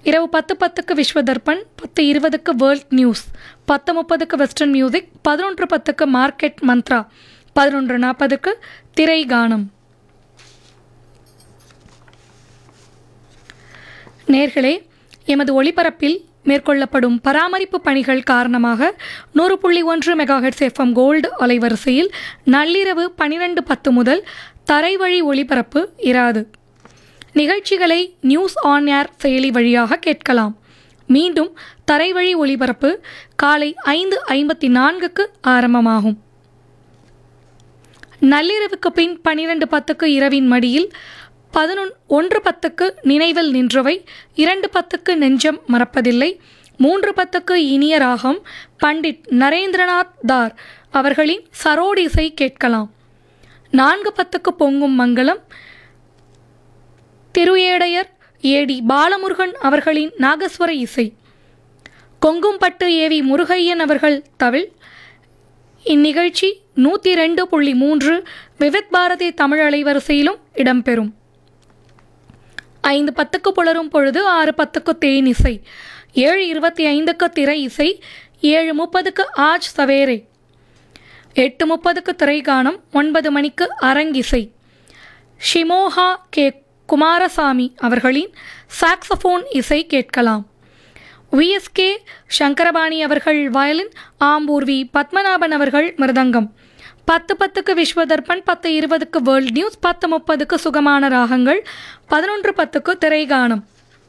இரவு பத்து பத்துக்கு விஸ்வதர்பன் பத்து இருபதுக்கு வேர்ல்ட் நியூஸ் பத்து முப்பதுக்கு வெஸ்டர்ன் மியூசிக் பதினொன்று பத்துக்கு மார்க்கெட் மந்த்ரா பதினொன்று நாற்பதுக்கு திரை கானம் நேர்களே எமது ஒளிபரப்பில் மேற்கொள்ளப்படும் பராமரிப்பு பணிகள் காரணமாக நூறு புள்ளி ஒன்று மெகாஹெட்ஸ் எஃப்எம் கோல்டு அலைவரிசையில் நள்ளிரவு பன்னிரெண்டு பத்து முதல் தரைவழி ஒளிபரப்பு இராது நிகழ்ச்சிகளை நியூஸ் ஆன் ஏர் செயலி வழியாக கேட்கலாம் மீண்டும் தரைவழி ஒளிபரப்பு காலை ஐந்து ஐம்பத்தி நான்குக்கு ஆரம்பமாகும் நள்ளிரவுக்கு பின் பனிரெண்டு பத்துக்கு இரவின் மடியில் பதினொன் ஒன்று பத்துக்கு நினைவில் நின்றவை இரண்டு பத்துக்கு நெஞ்சம் மறப்பதில்லை மூன்று பத்துக்கு இனிய ராகம் பண்டிட் நரேந்திரநாத் தார் அவர்களின் சரோடு இசை கேட்கலாம் நான்கு பத்துக்கு பொங்கும் மங்களம் திருஏடையர் ஏடி பாலமுருகன் அவர்களின் நாகஸ்வர இசை கொங்கும்பட்டு ஏவி முருகையன் அவர்கள் தவில் இந்நிகழ்ச்சி நூற்றி ரெண்டு புள்ளி மூன்று விவித் பாரதி தமிழ் அலைவரிசையிலும் இடம்பெறும் ஐந்து பத்துக்கு புலரும் பொழுது ஆறு பத்துக்கு தேன் இசை ஏழு இருபத்தி ஐந்துக்கு திரை இசை ஏழு முப்பதுக்கு ஆஜ் சவேரே எட்டு முப்பதுக்கு திரைகானம் ஒன்பது மணிக்கு அரங்கிசை ஷிமோஹா கே குமாரசாமி அவர்களின் சாக்ஸபோன் இசை கேட்கலாம் விஎஸ்கே சங்கரபாணி அவர்கள் வயலின் ஆம்பூர் வி பத்மநாபன் அவர்கள் மிருதங்கம் பத்து பத்துக்கு விஸ்வதர்பன் பத்து இருபதுக்கு வேர்ல்ட் நியூஸ் பத்து முப்பதுக்கு சுகமான ராகங்கள் பதினொன்று பத்துக்கு திரைகானம்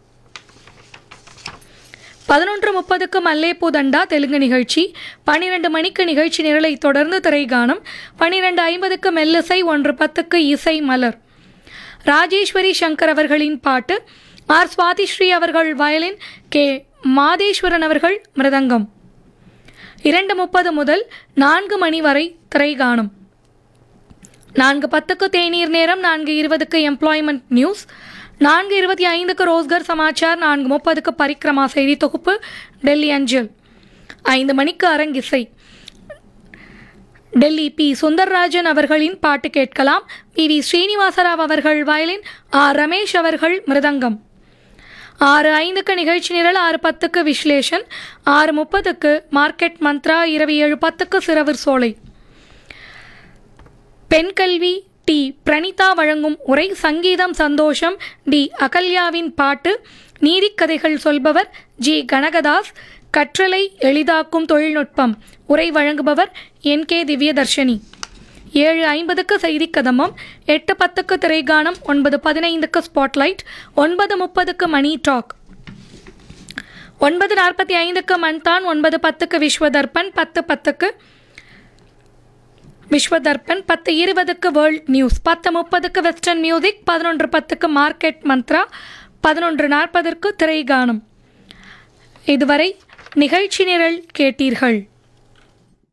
பதினொன்று முப்பதுக்கு மல்லேப்பூ தண்டா தெலுங்கு நிகழ்ச்சி பன்னிரெண்டு மணிக்கு நிகழ்ச்சி நிரலை தொடர்ந்து திரைகானம் பன்னிரெண்டு ஐம்பதுக்கு மெல்லிசை ஒன்று பத்துக்கு இசை மலர் ராஜேஸ்வரி சங்கர் அவர்களின் பாட்டு ஆர் சுவாதிஸ்ரீ அவர்கள் வயலின் கே மாதேஸ்வரன் அவர்கள் மிருதங்கம் இரண்டு முப்பது முதல் நான்கு மணி வரை திரைகாணும் நான்கு பத்துக்கு தேநீர் நேரம் நான்கு இருபதுக்கு எம்ப்ளாய்மெண்ட் நியூஸ் நான்கு இருபத்தி ஐந்துக்கு ரோஸ்கர் சமாச்சார் நான்கு முப்பதுக்கு பரிக்ரமா செய்தி தொகுப்பு டெல்லி அஞ்சல் ஐந்து மணிக்கு அரங்கிசை டெல்லி பி சுந்தர்ராஜன் அவர்களின் பாட்டு கேட்கலாம் பி வி ஸ்ரீனிவாசராவ் அவர்கள் வயலின் ஆர் ரமேஷ் அவர்கள் மிருதங்கம் ஆறு ஐந்துக்கு நிகழ்ச்சி நிரல் ஆறு பத்துக்கு விஸ்லேஷன் ஆறு முப்பதுக்கு மார்க்கெட் மந்த்ரா இரவு ஏழு பத்துக்கு சிறவர் சோலை பெண் கல்வி டி பிரணீதா வழங்கும் உரை சங்கீதம் சந்தோஷம் டி அகல்யாவின் பாட்டு நீதிக்கதைகள் சொல்பவர் ஜி கனகதாஸ் கற்றலை எளிதாக்கும் தொழில்நுட்பம் உரை வழங்குபவர் என் கே திவ்யதர்ஷினி ஏழு ஐம்பதுக்கு செய்தி கதமம் எட்டு பத்துக்கு திரைகானம் ஒன்பது பதினைந்துக்கு ஸ்பாட்லைட் ஒன்பது முப்பதுக்கு மணி டாக் ஒன்பது நாற்பத்தி ஐந்துக்கு மன்தான் ஒன்பது பத்துக்கு விஸ்வதர்பன் பத்து பத்துக்கு விஸ்வதர்பன் பத்து இருபதுக்கு வேர்ல்ட் நியூஸ் பத்து முப்பதுக்கு வெஸ்டர்ன் மியூசிக் பதினொன்று பத்துக்கு மார்க்கெட் மந்த்ரா பதினொன்று நாற்பதற்கு திரைகானம் இதுவரை நிகழ்ச்சி நிரல் கேட்டீர்கள்